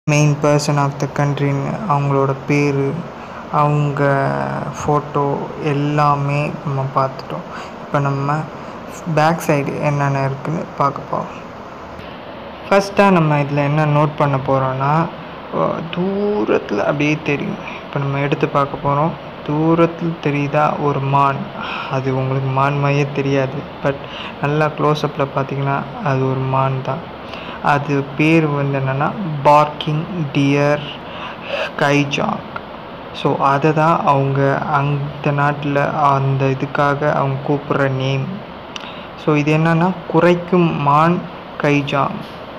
main person of the கண்ட்ரின்னு அவங்களோட பேர் அவங்க ஃபோட்டோ எல்லாமே நம்ம பார்த்துட்டோம் இப்போ நம்ம பேக் சைடு என்னென்ன இருக்குதுன்னு பார்க்க போகிறோம் ஃபஸ்ட்டாக நம்ம இதில் என்ன நோட் பண்ண போகிறோன்னா தூரத்தில் அப்படியே தெரியும் இப்போ நம்ம எடுத்து பார்க்க போகிறோம் தூரத்தில் தெரியுதா ஒரு மான் அது உங்களுக்கு மான் மாதிரியே தெரியாது பட் நல்லா க்ளோஸ்அப்பில் பார்த்தீங்கன்னா அது ஒரு மான் தான் அது பேர் வந்து என்னென்னா பார்க்கிங் டியர் கைஜாக் ஸோ அதை தான் அவங்க அந்த நாட்டில் அந்த இதுக்காக அவங்க கூப்பிட்ற நேம் ஸோ இது என்னென்னா குறைக்கும் மான் கைஜாங்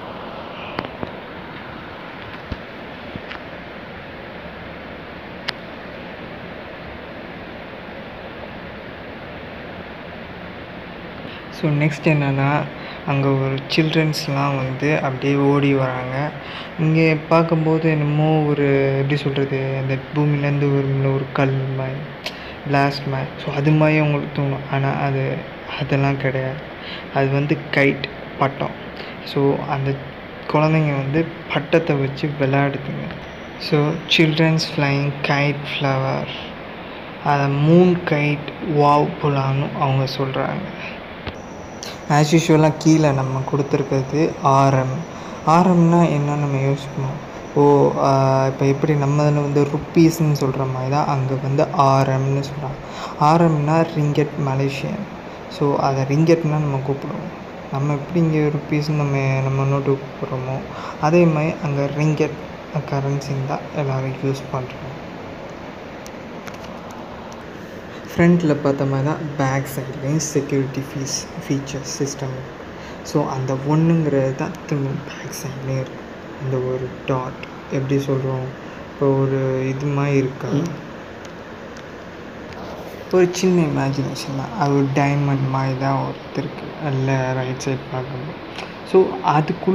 ஸோ நெக்ஸ்ட் என்னென்னா அங்கே ஒரு சில்ட்ரன்ஸ்லாம் வந்து அப்படியே ஓடி வராங்க இங்கே பார்க்கும்போது என்னமோ ஒரு எப்படி சொல்கிறது அந்த பூமியிலேருந்து ஒரு ஒரு கல் மாதிரி பிளாஸ்ட் மாதிரி ஸோ அது மாதிரி அவங்களுக்கு தோணும் ஆனால் அது அதெல்லாம் கிடையாது அது வந்து கைட் பட்டம் ஸோ அந்த குழந்தைங்க வந்து பட்டத்தை வச்சு விளையாடுதுங்க so childrens flying kite flower அதை மூன் கைட் வாவ் புலான்னு அவங்க சொல்கிறாங்க ஆஸ் யூஷுவலாக கீழே நம்ம கொடுத்துருக்கிறது ஆரம் ஆரம்னா என்ன நம்ம யோசிக்கணும் ஓ இப்போ எப்படி நம்ம இதில் வந்து ருப்பீஸ்ன்னு சொல்கிற மாதிரி தான் அங்கே வந்து ஆரம்னு சொல்கிறாங்க ஆரம்னா ரிங்கெட் மலேசியன் ஸோ அதை ரிங்கெட்னா நம்ம கூப்பிடுவோம் நம்ம எப்படி இங்கே ருப்பீஸ்ன்னு நம்ம நம்ம நோட்டு கூப்பிட்றோமோ அதே மாதிரி அங்கே ரிங்கெட் கரன்சின்னு தான் எல்லோரும் யூஸ் பண்ணுறோம் ஃப்ரண்ட்டில் பார்த்த மாதிரி தான் பேக் சைட்லேயும் security fees features system so அந்த ஒன்றுங்கிறது தான் திரும்ப பேக் சைட்லேயும் இருக்குது அந்த ஒரு டாட் எப்படி சொல்கிறோம் இப்போ ஒரு இது மாதிரி இருக்கா ஒரு சின்ன இமேஜினேஷன் தான் அது ஒரு டைமண்ட் மாதிரி தான் ஒருத்தருக்கு அல்ல ரைட் சைட் பார்க்கும்போது ஸோ அதுக்குள்ளே